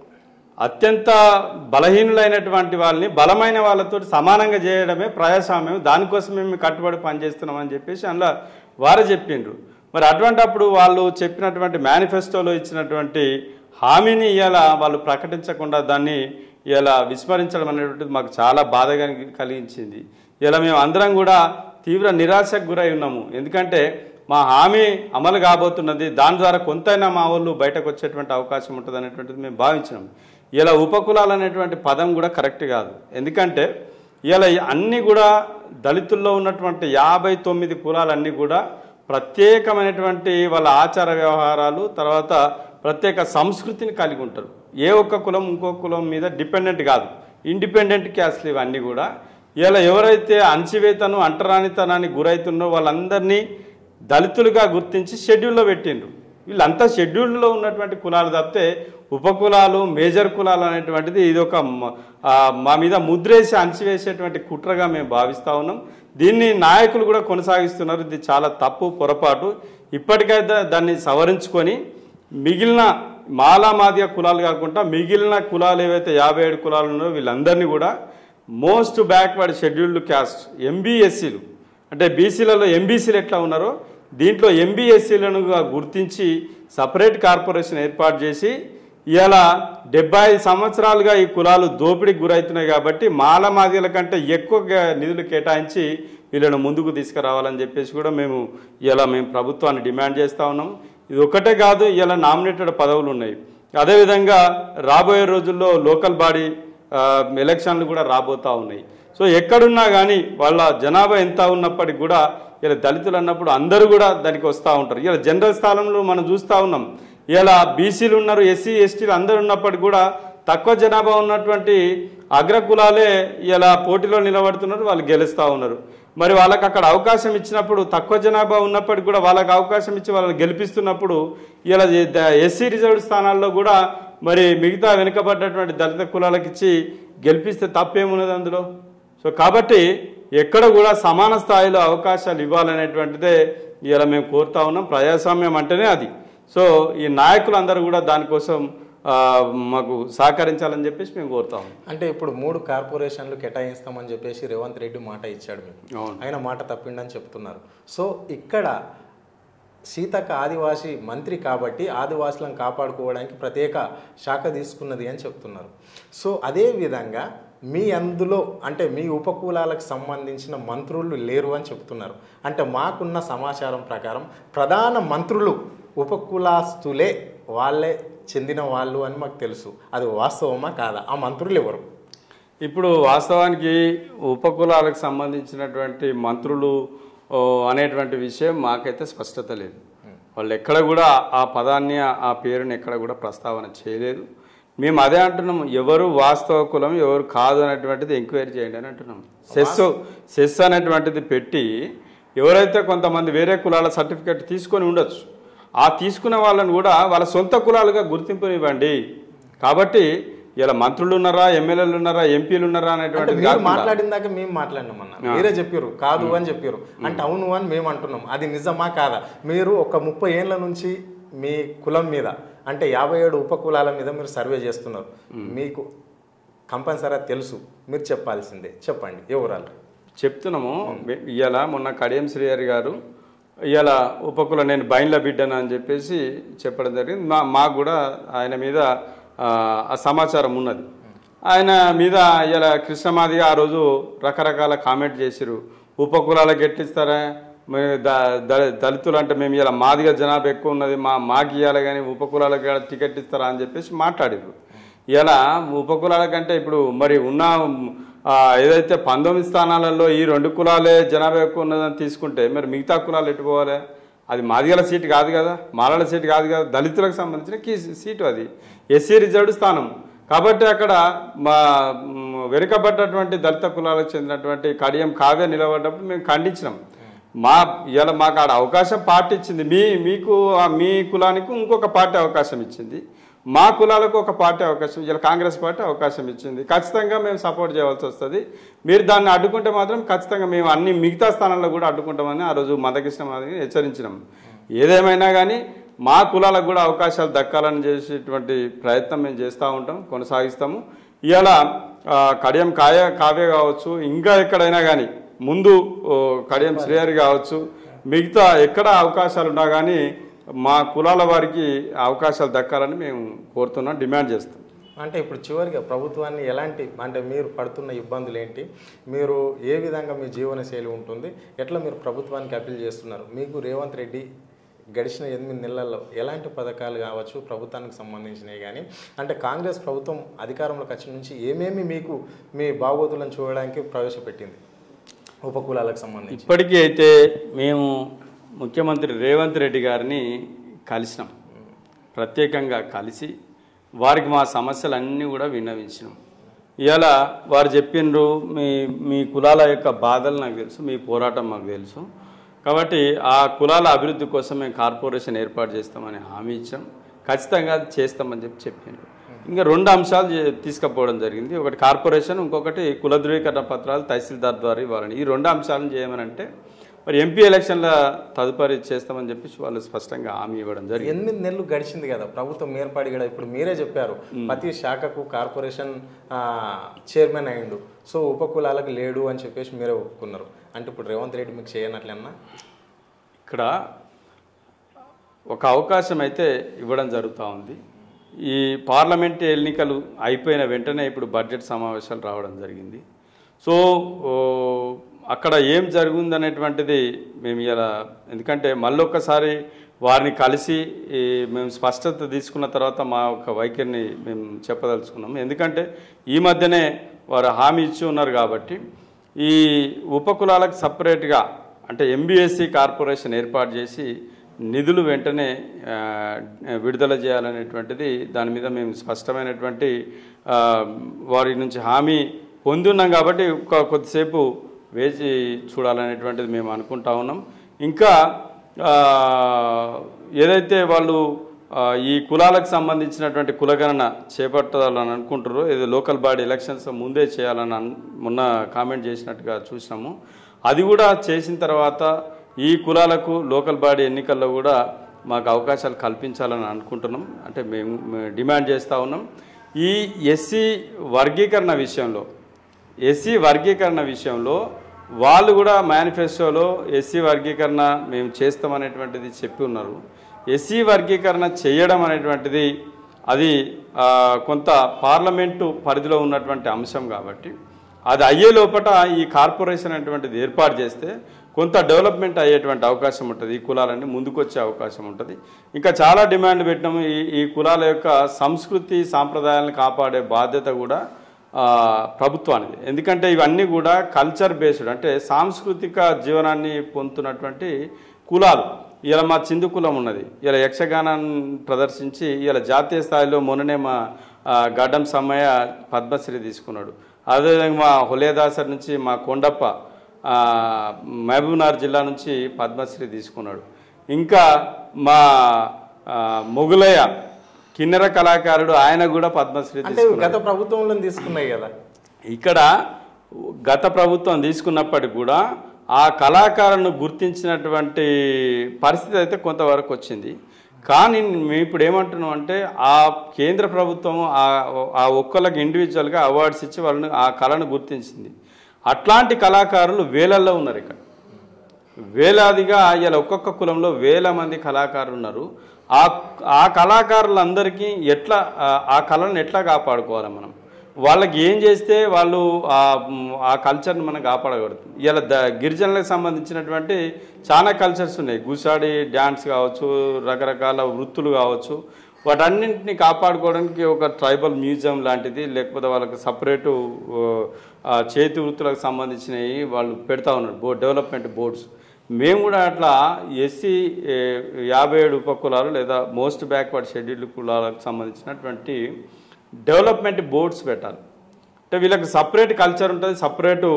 అత్యంత బలహీనులైనటువంటి వాళ్ళని బలమైన వాళ్ళతో సమానంగా చేయడమే ప్రజాస్వామ్యం దానికోసం మేము కట్టుబడి పనిచేస్తున్నామని చెప్పేసి అందులో వారు చెప్పిండ్రు మరి అటువంటప్పుడు వాళ్ళు చెప్పినటువంటి మేనిఫెస్టోలో ఇచ్చినటువంటి హామీని ఇలా వాళ్ళు ప్రకటించకుండా దాన్ని ఇలా విస్మరించడం అనేటువంటిది మాకు చాలా బాధగా కలిగించింది ఇలా మేము అందరం కూడా తీవ్ర నిరాశకు గురై ఉన్నాము ఎందుకంటే మా హామీ అమలు కాబోతున్నది దాని ద్వారా కొంతైనా మా వాళ్ళు బయటకు వచ్చేటువంటి అవకాశం ఉంటుంది అనేటువంటిది మేము భావించినాం ఇలా ఉపకులాలు అనేటువంటి పదం కూడా కరెక్ట్ కాదు ఎందుకంటే ఇలా అన్నీ కూడా దళితుల్లో ఉన్నటువంటి యాభై తొమ్మిది కులాలన్నీ కూడా ప్రత్యేకమైనటువంటి వాళ్ళ ఆచార వ్యవహారాలు తర్వాత ప్రత్యేక సంస్కృతిని కలిగి ఉంటారు ఏ ఒక్క కులం ఇంకో కులం మీద డిపెండెంట్ కాదు ఇండిపెండెంట్ క్యాస్ట్లు ఇవన్నీ కూడా ఇలా ఎవరైతే అణచివేతను అంటరానితనానికి గురవుతున్నారో వాళ్ళందరినీ దళితులుగా గుర్తించి షెడ్యూల్లో పెట్టిండ్రు వీళ్ళంతా షెడ్యూల్లో ఉన్నటువంటి కులాలు తప్పితే ఉపకులాలు మేజర్ కులాలు అనేటువంటిది ఇది ఒక మ- ఆ, మా మీద ముద్రేసి అణచివేసేటువంటి కుట్రగా మేము భావిస్తూ ఉన్నాం దీన్ని నాయకులు కూడా కొనసాగిస్తున్నారు ఇది చాలా తప్పు పొరపాటు ఇప్పటికైతే దాన్ని సవరించుకొని మిగిలిన మాలామాదిగ కులాలు కాకుండా మిగిలిన కులాలు ఏవైతే యాభై ఏడు కులాలు ఉన్నాయో వీళ్ళందరినీ కూడా మోస్ట్ బ్యాక్వర్డ్ షెడ్యూల్డ్ క్యాస్ట్ ఎంబీఎస్సీలు అంటే బీసీలలో ఎంబీసీలు ఎట్లా ఉన్నారో దీంట్లో ఎంబీఎస్సీలను గుర్తించి సపరేట్ కార్పొరేషన్ ఏర్పాటు చేసి ఇలా డెబ్బై ఐదు సంవత్సరాలుగా ఈ కులాలు దోపిడీకి గురవుతున్నాయి కాబట్టి మాలమాదిగల కంటే ఎక్కువ గా- నిధులు కేటాయించి వీళ్ళను ముందుకు తీసుకురావాలని చెప్పేసి కూడా మేము ఇలా మేము ప్రభుత్వాన్ని డిమాండ్ చేస్తూ ఉన్నాం ఇది ఒక్కటే కాదు ఇలా నామినేటెడ్ పదవులు ఉన్నాయి అదేవిధంగా రాబోయే రోజుల్లో లోకల్ బాడీ ఆ, ఎలక్షన్లు కూడా రాబోతూ ఉన్నాయి సో ఎక్కడున్నా కానీ వాళ్ళ జనాభా ఎంత ఉన్నప్పటికి కూడా ఇలా దళితులు అన్నప్పుడు అందరూ కూడా దానికి వస్తూ ఉంటారు ఇలా జనరల్ స్థానంలో మనం చూస్తూ ఉన్నాం ఇలా బీసీలు ఉన్నారు ఎస్సీ ఎస్టీలు అందరూ ఉన్నప్పటికి కూడా తక్కువ జనాభా ఉన్నటువంటి అగ్రకులాలే ఇలా పోటీలో నిలబడుతున్నారు వాళ్ళు గెలుస్తూ ఉన్నారు మరి వాళ్ళకి అక్కడ అవకాశం ఇచ్చినప్పుడు తక్కువ జనాభా ఉన్నప్పటికి కూడా వాళ్ళకి అవకాశం ఇచ్చి వాళ్ళని గెలిపిస్తున్నప్పుడు ఇలా ఎస్సీ రిజర్వ్డ్ స్థానాల్లో కూడా మరి మిగతా వెనుకబడ్డటువంటి దళిత కులాలకు ఇచ్చి గెలిపిస్తే తప్పేమున్నది అందులో సో కాబట్టి ఎక్కడ కూడా సమాన స్థాయిలో అవకాశాలు ఇవ్వాలనేటువంటిదే ఇలా మేము కోరుతా ఉన్నాం ప్రజాస్వామ్యం అంటేనే అది సో ఈ నాయకులందరూ కూడా దానికోసం ఆ, మాకు సహకరించాలని చెప్పేసి మేము కోరుతా ఉన్నాం అంటే ఇప్పుడు మూడు కార్పొరేషన్లు కేటాయిస్తామని చెప్పేసి రేవంత్ రెడ్డి మాట ఇచ్చాడు మీకు అవును. ఆయన మాట తప్పిండని చెప్తున్నారు సో ఇక్కడ సీతక్క ఆదివాసీ మంత్రి కాబట్టి ఆదివాసులను కాపాడుకోవడానికి ప్రత్యేక శాఖ తీసుకున్నది అని చెప్తున్నారు సో అదే విధంగా మీ అందులో అంటే మీ ఉపకూలాలకు సంబంధించిన మంత్రులు లేరు అని చెప్తున్నారు అంటే మాకున్న సమాచారం ప్రకారం ప్రధాన మంత్రులు ఉపకులాస్తులే వాళ్ళే చెందిన వాళ్ళు అని మాకు తెలుసు అది వాస్తవమా కాదా ఆ మంత్రులు ఎవరు ఇప్పుడు వాస్తవానికి ఉపకులాలకు సంబంధించినటువంటి మంత్రులు ఓ, అనేటువంటి విషయం మాకైతే స్పష్టత లేదు వాళ్ళు ఎక్కడ కూడా ఆ పదాన్ని ఆ పేరుని ఎక్కడ కూడా ప్రస్తావన చేయలేదు మేము అదే అంటున్నాం ఎవరు వాస్తవ కులం ఎవరు కాదు అనేటువంటిది ఎంక్వైరీ చేయండి అని అంటున్నాం సెస్ సెస్ అనేటువంటిది పెట్టి ఎవరైతే కొంతమంది వేరే కులాల సర్టిఫికేట్ తీసుకొని ఉండొచ్చు ఆ తీసుకున్న వాళ్ళని కూడా వాళ్ళ సొంత కులాలుగా గుర్తింపునివ్వండి కాబట్టి ఇలా మంత్రులు ఉన్నారా ఎమ్మెల్యేలు ఉన్నారా ఎంపీలు ఉన్నారా అంటే అనేటువంటిది మీరు కాకుండా మాట్లాడిన దాకా మేము మాట్లాడినాం అన్న మీరే చెప్పారు కాదు అని చెప్పారు అంటే అవును అని మేము అంటున్నాం అది నిజమా కాదా మీరు ఒక ముప్పై ఏళ్ళ నుంచి మీ కులం మీద అంటే యాభై ఏడు ఉప కులాల మీద మీరు సర్వే చేస్తున్నారు మీకు కంపల్సరీ తెలుసు మీరు చెప్పాల్సిందే చెప్పండి వివరాలు చెప్తున్నాము ఇవాళ మొన్న కడియం శ్రీహరి గారు ఇవాళ ఉపకుల నేను బైన్ల బిడ్డను అని చెప్పేసి చెప్పడం జరిగింది మా మాకు కూడా ఆయన మీద ఆ, ఆ సమాచారం ఉన్నది ఆయన మీద ఇవాళ కృష్ణమాదిగా ఆ రోజు రకరకాల కామెంట్ చేసిరు ఉపకులాలకు ఎట్లిస్తారా మేము ద ద- దళితులు అంటే మేము ఇలా మాదిగా జనాభా ఎక్కువ ఉన్నది మా మాకు ఇవ్వాలి కానీ ఉపకులాలకు కూడా టికెట్ ఇస్తారా అని చెప్పేసి మాట్లాడారు ఇలా ఉపకులాల కంటే ఇప్పుడు మరి ఉన్న ఆ, ఏదైతే పంతొమ్మిది స్థానాలలో ఈ రెండు కులాలే జనాభా ఎక్కువ ఉన్నదని తీసుకుంటే మరి మిగతా కులాలు ఎటు పోవాలి అది మాదిగల సీటు కాదు కదా మాలల సీటు కాదు కదా దళితులకు సంబంధించిన కీ సీటు అది ఎస్సీ రిజర్వ్డ్ స్థానం కాబట్టి అక్కడ మా మ్, వెనుకబడ్డటువంటి దళిత కులాలకు చెందినటువంటి కడియం కావ్య నిలబడ్డప్పుడు మేము ఖండించినాం మా ఇలా మాకు ఆడ అవకాశం పార్టీ ఇచ్చింది మీ మీకు ఆ మీ కులానికి ఇంకొక పార్టీ అవకాశం ఇచ్చింది మా కులాలకు ఒక పార్టీ అవకాశం ఇలా కాంగ్రెస్ పార్టీ అవకాశం ఇచ్చింది ఖచ్చితంగా మేము సపోర్ట్ చేయవలసి వస్తుంది మీరు దాన్ని అడ్డుకుంటే మాత్రం ఖచ్చితంగా మేము అన్ని మిగతా స్థానాల్లో కూడా అడ్డుకుంటామని ఆ రోజు మందకృష్ణ మాదిరి హెచ్చరించినాం ఏదేమైనా కానీ మా కులాలకు కూడా అవకాశాలు దక్కాలని చేసేటువంటి ప్రయత్నం మేము చేస్తూ ఉంటాం కొనసాగిస్తాము ఇవాళ ఆ, కడియం కాయ కావ్య కావచ్చు ఇంకా ఎక్కడైనా కానీ ముందు ఓ, కడియం శ్రేయర్ కావచ్చు మిగతా ఎక్కడ అవకాశాలు ఉన్నా కానీ మా కులాల వారికి అవకాశాలు దక్కాలని మేము కోరుతున్నాం డిమాండ్ చేస్తాం అంటే ఇప్పుడు చివరిగా ప్రభుత్వాన్ని ఎలాంటి అంటే మీరు పడుతున్న ఇబ్బందులు ఏంటి మీరు ఏ విధంగా మీ జీవన శైలి ఉంటుంది ఎట్లా మీరు ప్రభుత్వానికి అప్పీల్ చేస్తున్నారు మీకు రేవంత్ రెడ్డి గడిచిన ఎనిమిది నెలల్లో ఎలాంటి పథకాలు కావచ్చు ప్రభుత్వానికి సంబంధించినవి కానీ అంటే కాంగ్రెస్ ప్రభుత్వం అధికారంలోకి వచ్చిన నుంచి ఏమేమి మీకు మీ బాగోతులను చూడడానికి ప్రవేశపెట్టింది ఉపకులాలకు సంబంధించి ఇప్పటికీ అయితే మేము ముఖ్యమంత్రి రేవంత్ రెడ్డి గారిని కలిసినాం ప్రత్యేకంగా కలిసి వారికి మా సమస్యలన్నీ కూడా విన్నవించినాం ఇవాళ వారు చెప్పిండ్రు మీ మీ కులాల యొక్క బాధలు నాకు తెలుసు మీ పోరాటం మాకు తెలుసు కాబట్టి ఆ కులాల అభివృద్ధి కోసం మేము కార్పొరేషన్ ఏర్పాటు చేస్తామని హామీ ఇచ్చాం ఖచ్చితంగా అది చేస్తామని చెప్పి చెప్పిండ్రు ఇంకా రెండు అంశాలు చే- తీసుకుపోవడం జరిగింది ఒకటి కార్పొరేషన్ ఇంకొకటి కుల ధృవీకరణ పత్రాలు తహసీల్దార్ ద్వారా ఇవ్వాలని ఈ రెండు అంశాలను చేయమని అంటే మరి ఎంపీ ఎలక్షన్ల తదుపరి చేస్తామని చెప్పేసి వాళ్ళు స్పష్టంగా హామీ ఇవ్వడం జరిగింది ఎనిమిది నెలలు గడిచింది కదా ప్రభుత్వం ఏర్పాటు కూడా ఇప్పుడు మీరే చెప్పారు ప్రతి శాఖకు కార్పొరేషన్ ఆ, చైర్మన్ అయిండు సో ఉపకులాలకు లేడు అని చెప్పేసి మీరే ఒప్పుకున్నారు అంటే ఇప్పుడు రేవంత్ రెడ్డి మీకు చేయనట్లన్నా ఇక్కడ ఒక అవకాశం అయితే ఇవ్వడం జరుగుతూ ఉంది ఈ పార్లమెంట్ ఎన్నికలు అయిపోయిన వెంటనే ఇప్పుడు బడ్జెట్ సమావేశాలు రావడం జరిగింది సో ఓ, అక్కడ ఏం జరిగిందనేటువంటిది మేము ఇలా ఎందుకంటే మళ్ళొక్కసారి వారిని కలిసి ఈ మేము స్పష్టత తీసుకున్న తర్వాత మా యొక్క వైఖరిని మేము చెప్పదలుచుకున్నాము ఎందుకంటే ఈ మధ్యనే వారు హామీ ఇచ్చి ఉన్నారు కాబట్టి ఈ ఉపకులాలకు సపరేట్గా అంటే ఎంబీఎస్సి కార్పొరేషన్ ఏర్పాటు చేసి నిధులు వెంటనే ఆ, విడుదల చేయాలనేటువంటిది దాని మీద మేము స్పష్టమైనటువంటి ఆ, వారి నుంచి హామీ పొంది ఉన్నాం కాబట్టి ఒక కొద్దిసేపు వేచి చూడాలనేటువంటిది మేము అనుకుంటా ఉన్నాం ఇంకా ఆ, ఏదైతే వాళ్ళు ఆ, ఈ కులాలకు సంబంధించినటువంటి కులగణన చేపట్టాలని అనుకుంటారో ఏదో లోకల్ బాడీ ఎలక్షన్స్ ముందే చేయాలని అన్- మొన్న కామెంట్ చేసినట్టుగా చూసినాము అది కూడా చేసిన తర్వాత ఈ కులాలకు లోకల్ బాడీ ఎన్నికల్లో కూడా మాకు అవకాశాలు కల్పించాలని అనుకుంటున్నాం అంటే మేము మేము డిమాండ్ చేస్తూ ఉన్నాం ఈ ఎస్సీ వర్గీకరణ విషయంలో ఎస్సీ వర్గీకరణ విషయంలో వాళ్ళు కూడా మేనిఫెస్టోలో ఎస్సీ వర్గీకరణ మేము చేస్తామనేటువంటిది చెప్పి ఉన్నారు ఎస్సీ వర్గీకరణ చేయడం అనేటువంటిది అది ఆ, కొంత పార్లమెంటు పరిధిలో ఉన్నటువంటి అంశం కాబట్టి అది అయ్యే లోపల ఈ కార్పొరేషన్ అనేటువంటిది ఏర్పాటు చేస్తే కొంత డెవలప్మెంట్ అయ్యేటువంటి అవకాశం ఉంటుంది ఈ కులాలన్నీ ముందుకొచ్చే అవకాశం ఉంటుంది ఇంకా చాలా డిమాండ్ పెట్టినాము ఈ ఈ కులాల యొక్క సంస్కృతి సాంప్రదాయాలను కాపాడే బాధ్యత కూడా ఆ, ప్రభుత్వానికి ఎందుకంటే ఇవన్నీ కూడా కల్చర్ బేస్డ్ అంటే సాంస్కృతిక జీవనాన్ని పొందుతున్నటువంటి కులాలు ఇలా మా చిందు కులం ఉన్నది ఇలా యక్షగానాన్ని ప్రదర్శించి ఇలా జాతీయ స్థాయిలో మొన్ననే మా ఆ, గడ్డం సమ్మయ్య పద్మశ్రీ తీసుకున్నాడు అదేవిధంగా మా హులేదాసర్ నుంచి మా కొండప్ప ఆ, మహబూబ్నగర్ జిల్లా నుంచి పద్మశ్రీ తీసుకున్నాడు ఇంకా మా ఆ, మొగులయ్య కిన్నెర కళాకారుడు ఆయన కూడా పద్మశ్రీ అంటే గత ప్రభుత్వంలో తీసుకున్నాయి కదా ఇక్కడ గత ప్రభుత్వం తీసుకున్నప్పటికి కూడా ఆ కళాకారులను గుర్తించినటువంటి పరిస్థితి అయితే కొంతవరకు వచ్చింది కానీ మేము ఇప్పుడు ఏమంటున్నాం అంటే ఆ కేంద్ర ప్రభుత్వం ఆ ఆ ఒక్కళ్ళకి ఇండివిజువల్గా అవార్డ్స్ ఇచ్చి వాళ్ళని ఆ కళను గుర్తించింది అట్లాంటి కళాకారులు వేలల్లో ఉన్నారు ఇక్కడ వేలాదిగా ఇలా ఒక్కొక్క కులంలో వేల మంది కళాకారులు ఉన్నారు ఆ ఆ కళాకారులందరికీ ఎట్లా ఆ- ఆ కళను ఎట్లా కాపాడుకోవాలి మనం వాళ్ళకి ఏం చేస్తే వాళ్ళు ఆ మ్, ఆ కల్చర్ని మనం కాపాడగలుగుతాం ఇలా ద గిరిజనులకు సంబంధించినటువంటి చాలా కల్చర్స్ ఉన్నాయి గుసాడి డ్యాన్స్ కావచ్చు రకరకాల వృత్తులు కావచ్చు వాటన్నింటిని కాపాడుకోవడానికి ఒక ట్రైబల్ మ్యూజియం లాంటిది లేకపోతే వాళ్ళకి సపరేటు ఆ, చేతి వృత్తులకు సంబంధించినవి వాళ్ళు పెడతా ఉన్నారు బోర్డ్ డెవలప్మెంట్ బోర్డ్స్ మేము కూడా అట్లా ఎస్సీ యాభై ఏడు ఉపకులాలు లేదా మోస్ట్ బ్యాక్వర్డ్ షెడ్యూల్డ్ కులాలకు సంబంధించినటువంటి డెవలప్మెంట్ బోర్డ్స్ పెట్టాలి అంటే వీళ్ళకి సపరేట్ కల్చర్ ఉంటుంది సపరేటు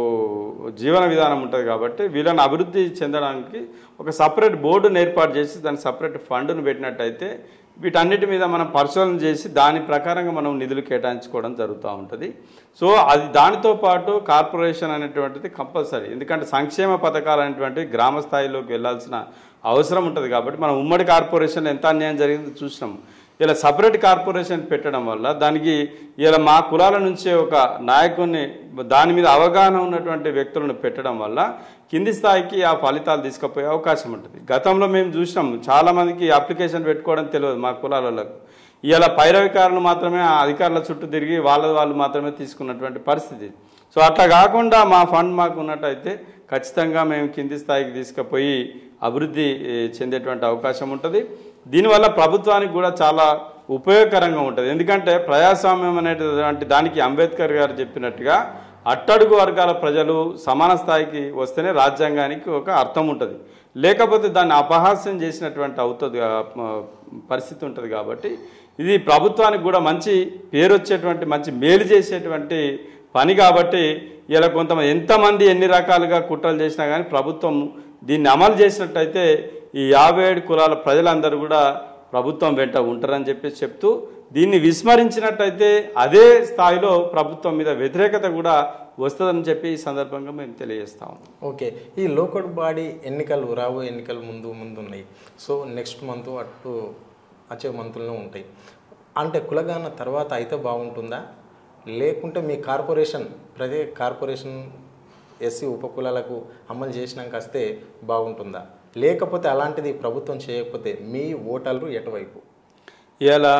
జీవన విధానం ఉంటుంది కాబట్టి వీళ్ళని అభివృద్ధి చెందడానికి ఒక సపరేట్ బోర్డును ఏర్పాటు చేసి దానికి సపరేట్ ఫండ్ను పెట్టినట్టయితే వీటన్నిటి మీద మనం పరిశోధన చేసి దాని ప్రకారంగా మనం నిధులు కేటాయించుకోవడం జరుగుతూ ఉంటుంది సో అది దానితో పాటు కార్పొరేషన్ అనేటువంటిది కంపల్సరీ ఎందుకంటే సంక్షేమ పథకాలు అనేటువంటివి గ్రామ స్థాయిలోకి వెళ్ళాల్సిన అవసరం ఉంటుంది కాబట్టి మనం ఉమ్మడి కార్పొరేషన్ ఎంత అన్యాయం జరిగిందో చూసినాం ఇలా సపరేట్ కార్పొరేషన్ పెట్టడం వల్ల దానికి ఇలా మా కులాల నుంచే ఒక నాయకుడిని దాని మీద అవగాహన ఉన్నటువంటి వ్యక్తులను పెట్టడం వల్ల కింది స్థాయికి ఆ ఫలితాలు తీసుకుపోయే అవకాశం ఉంటుంది గతంలో మేము చూసినాం చాలామందికి అప్లికేషన్ పెట్టుకోవడం తెలియదు మా కులాలకు ఇలా పైరవికారులు మాత్రమే ఆ అధికారుల చుట్టూ తిరిగి వాళ్ళ వాళ్ళు మాత్రమే తీసుకున్నటువంటి పరిస్థితి సో అట్లా కాకుండా మా ఫండ్ మాకు ఉన్నట్టయితే ఖచ్చితంగా మేము కింది స్థాయికి తీసుకుపోయి అభివృద్ధి ఏ, చెందేటువంటి అవకాశం ఉంటుంది దీనివల్ల ప్రభుత్వానికి కూడా చాలా ఉపయోగకరంగా ఉంటుంది ఎందుకంటే ప్రజాస్వామ్యం అనేటువంటి దానికి అంబేద్కర్ గారు చెప్పినట్టుగా అట్టడుగు వర్గాల ప్రజలు సమాన స్థాయికి వస్తేనే రాజ్యాంగానికి ఒక అర్థం ఉంటుంది లేకపోతే దాన్ని అపహాస్యం చేసినటువంటి అవుతుంది ఆ, మ- పరిస్థితి ఉంటుంది కాబట్టి ఇది ప్రభుత్వానికి కూడా మంచి పేరు వచ్చేటువంటి మంచి మేలు చేసేటువంటి పని కాబట్టి ఇలా కొంతమంది ఎంతమంది ఎన్ని రకాలుగా కుట్రలు చేసినా కానీ ప్రభుత్వం దీన్ని అమలు చేసినట్టయితే ఈ యాభై ఏడు కులాల ప్రజలందరూ కూడా ప్రభుత్వం వెంట ఉంటారని చెప్పేసి చెప్తూ దీన్ని విస్మరించినట్టయితే అదే స్థాయిలో ప్రభుత్వం మీద వ్యతిరేకత కూడా వస్తుందని చెప్పి ఈ సందర్భంగా మేము తెలియజేస్తాము ఓకే ఈ లోకల్ బాడీ ఎన్నికలు రాబోయే ఎన్నికలు ముందు ముందు ఉన్నాయి సో నెక్స్ట్ మంత్ అటు వచ్చే మంత్లో ఉంటాయి అంటే కులగాన తర్వాత అయితే బాగుంటుందా లేకుంటే మీ కార్పొరేషన్ ప్రతి కార్పొరేషన్ ఎస్సీ ఉపకులాలకు అమలు చేసినాక వస్తే బాగుంటుందా లేకపోతే అలాంటిది ప్రభుత్వం చేయకపోతే మీ ఓటర్లు ఎటువైపు ఇలా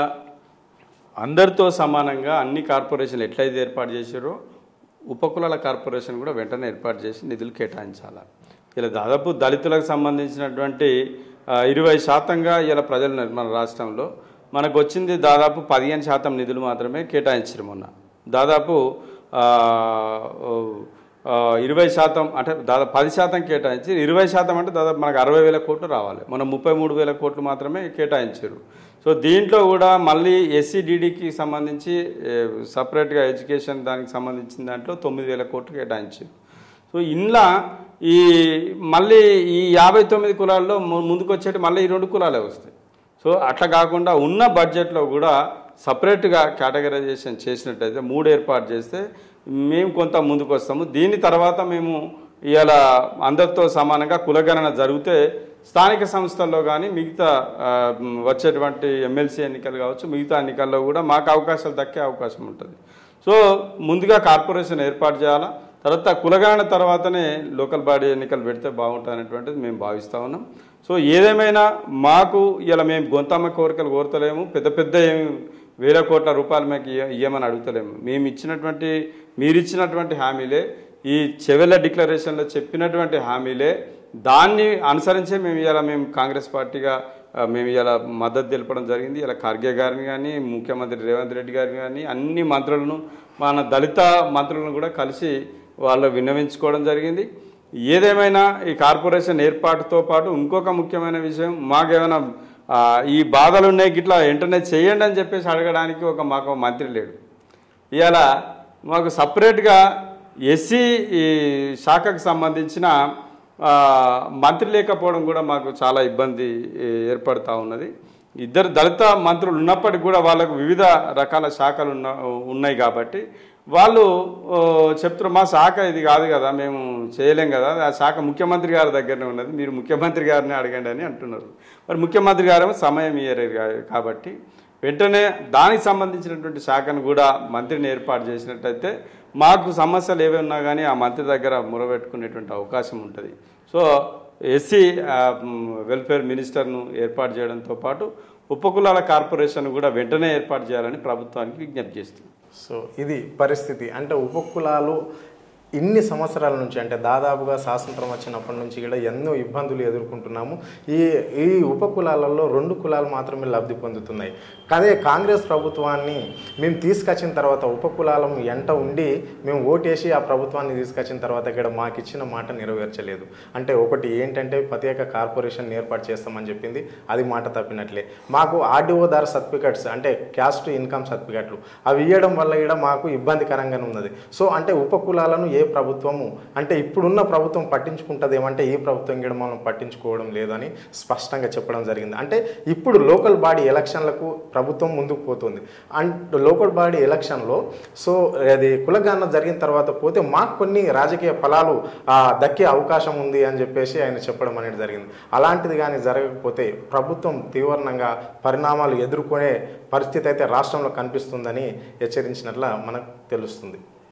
అందరితో సమానంగా అన్ని కార్పొరేషన్లు ఎట్లయితే ఏర్పాటు చేశారో ఉపకులాల కార్పొరేషన్ కూడా వెంటనే ఏర్పాటు చేసి నిధులు కేటాయించాలి ఇలా దాదాపు దళితులకు సంబంధించినటువంటి ఆ, ఇరవై శాతంగా ఇలా ప్రజలు ఉన్నారు మన రాష్ట్రంలో మనకు వచ్చింది దాదాపు పదిహేను శాతం నిధులు మాత్రమే కేటాయించారు మొన్న దాదాపు ఆ, ఓ, ఆ, ఇరవై శాతం అంటే దాదాపు పది శాతం కేటాయించి ఇరవై శాతం అంటే దాదాపు మనకు అరవై వేల కోట్లు రావాలి మనం ముప్పై మూడు వేల కోట్లు మాత్రమే కేటాయించారు సో దీంట్లో కూడా మళ్ళీ ఎస్సీడీడీకి సంబంధించి ఏ, సపరేట్గా ఎడ్యుకేషన్ దానికి సంబంధించిన దాంట్లో తొమ్మిది వేల కోట్లు కేటాయించారు సో ఇంట్లో ఈ మళ్ళీ ఈ యాభై తొమ్మిది కులాల్లో ము- ముందుకు వచ్చేటి మళ్ళీ ఈ రెండు కులాలే వస్తాయి సో అట్లా కాకుండా ఉన్న బడ్జెట్లో కూడా సపరేట్గా కేటగరైజేషన్ చేసినట్టయితే మూడు ఏర్పాటు చేస్తే మేము కొంత ముందుకు వస్తాము దీని తర్వాత మేము ఇవాళ అందరితో సమానంగా కులగణన జరిగితే స్థానిక సంస్థల్లో కానీ మిగతా ఆ, మ్, వచ్చేటువంటి ఎమ్మెల్సీ ఎన్నికలు కావచ్చు మిగతా ఎన్నికల్లో కూడా మాకు అవకాశాలు దక్కే అవకాశం ఉంటుంది సో ముందుగా కార్పొరేషన్ ఏర్పాటు చేయాలా తర్వాత కులగణన తర్వాతనే లోకల్ బాడీ ఎన్నికలు పెడితే బాగుంటుంది అనేటువంటిది మేము భావిస్తూ ఉన్నాం సో ఏదేమైనా మాకు ఇలా మేము గొంతమ్మ కోరికలు కోరతలేము పెద్ద పెద్ద ఏమి వేల కోట్ల రూపాయలు మాకు ఇయ్య- ఇయ్యమని అడుగుతలేము మేము ఇచ్చినటువంటి మీరు ఇచ్చినటువంటి హామీలే ఈ చెవెళ్ళ డిక్లరేషన్లో చెప్పినటువంటి హామీలే దాన్ని అనుసరించే మేము ఇలా మేము కాంగ్రెస్ పార్టీగా ఆ, మేము ఇలా మద్దతు తెలపడం జరిగింది ఇలా ఖర్గే గారిని కానీ ముఖ్యమంత్రి రేవంత్ రెడ్డి గారిని కానీ అన్ని మంత్రులను మన దళిత మంత్రులను కూడా కలిసి వాళ్ళు విన్నవించుకోవడం జరిగింది ఏదేమైనా ఈ కార్పొరేషన్ ఏర్పాటుతో పాటు ఇంకొక ముఖ్యమైన విషయం మాకేమైనా ఆ, ఈ బాధలు ఉన్నాయి గిట్లా వెంటనే చేయండి అని చెప్పేసి అడగడానికి ఒక మాకు మంత్రి లేడు ఇవాళ మాకు సపరేట్గా ఎస్సీ ఈ శాఖకు సంబంధించిన ఆ, మంత్రి లేకపోవడం కూడా మాకు చాలా ఇబ్బంది ఏ, ఏర్పడుతూ ఉన్నది ఇద్దరు దళిత మంత్రులు ఉన్నప్పటికీ కూడా వాళ్ళకు వివిధ రకాల శాఖలు ఉన్న ఉన్నాయి కాబట్టి వాళ్ళు ఓ, చెప్తున్నారు మా శాఖ ఇది కాదు కదా మేము చేయలేం కదా ఆ శాఖ ముఖ్యమంత్రి గారి దగ్గరనే ఉన్నది మీరు ముఖ్యమంత్రి గారిని అడగండి అని అంటున్నారు మరి ముఖ్యమంత్రి గారేమో సమయం ఇయ్యరు కా- కాబట్టి వెంటనే దానికి సంబంధించినటువంటి శాఖను కూడా మంత్రిని ఏర్పాటు చేసినట్టయితే మాకు సమస్యలు ఏవి ఉన్నా కానీ ఆ మంత్రి దగ్గర మొరబెట్టుకునేటువంటి అవకాశం ఉంటుంది సో ఎస్సీ వెల్ఫేర్ మినిస్టర్ను ఏర్పాటు చేయడంతో పాటు ఉపకులాల కార్పొరేషన్ కూడా వెంటనే ఏర్పాటు చేయాలని ప్రభుత్వానికి విజ్ఞప్తి చేస్తుంది సో ఇది పరిస్థితి అంటే ఉపకులాలు ఇన్ని సంవత్సరాల నుంచి అంటే దాదాపుగా స్వాతంత్రం వచ్చినప్పటి నుంచి కూడా ఎన్నో ఇబ్బందులు ఎదుర్కొంటున్నాము ఈ ఈ ఉపకులాలలో రెండు కులాలు మాత్రమే లబ్ధి పొందుతున్నాయి అదే కాంగ్రెస్ ప్రభుత్వాన్ని మేము తీసుకొచ్చిన తర్వాత ఉపకులాలం ఎంట ఉండి మేము ఓటేసి ఆ ప్రభుత్వాన్ని తీసుకొచ్చిన తర్వాత ఇక్కడ మాకు ఇచ్చిన మాట నెరవేర్చలేదు అంటే ఒకటి ఏంటంటే ప్రత్యేక కార్పొరేషన్ ఏర్పాటు చేస్తామని చెప్పింది అది మాట తప్పినట్లే మాకు ఆర్డీఓ దార్ సర్టిఫికెట్స్ అంటే క్యాస్ట్ ఇన్కమ్ సర్టిఫికెట్లు అవి ఇవ్వడం వల్ల కూడా మాకు ఇబ్బందికరంగానే ఉన్నది సో అంటే ఉపకులాలను ఏ ప్రభుత్వము అంటే ఇప్పుడున్న ప్రభుత్వం పట్టించుకుంటుంది ఏమంటే ఈ ప్రభుత్వం కూడా మనం పట్టించుకోవడం లేదని స్పష్టంగా చెప్పడం జరిగింది అంటే ఇప్పుడు లోకల్ బాడీ ఎలక్షన్లకు ప్రభుత్వం ముందుకు పోతుంది అండ్ లోకల్ బాడీ ఎలక్షన్లో సో అది కులగాన జరిగిన తర్వాత పోతే మాకు కొన్ని రాజకీయ ఫలాలు ఆ, దక్కే అవకాశం ఉంది అని చెప్పేసి ఆయన చెప్పడం అనేది జరిగింది అలాంటిది కానీ జరగకపోతే ప్రభుత్వం తీవ్రంగా పరిణామాలు ఎదుర్కొనే పరిస్థితి అయితే రాష్ట్రంలో కనిపిస్తుందని హెచ్చరించినట్ల మనకు తెలుస్తుంది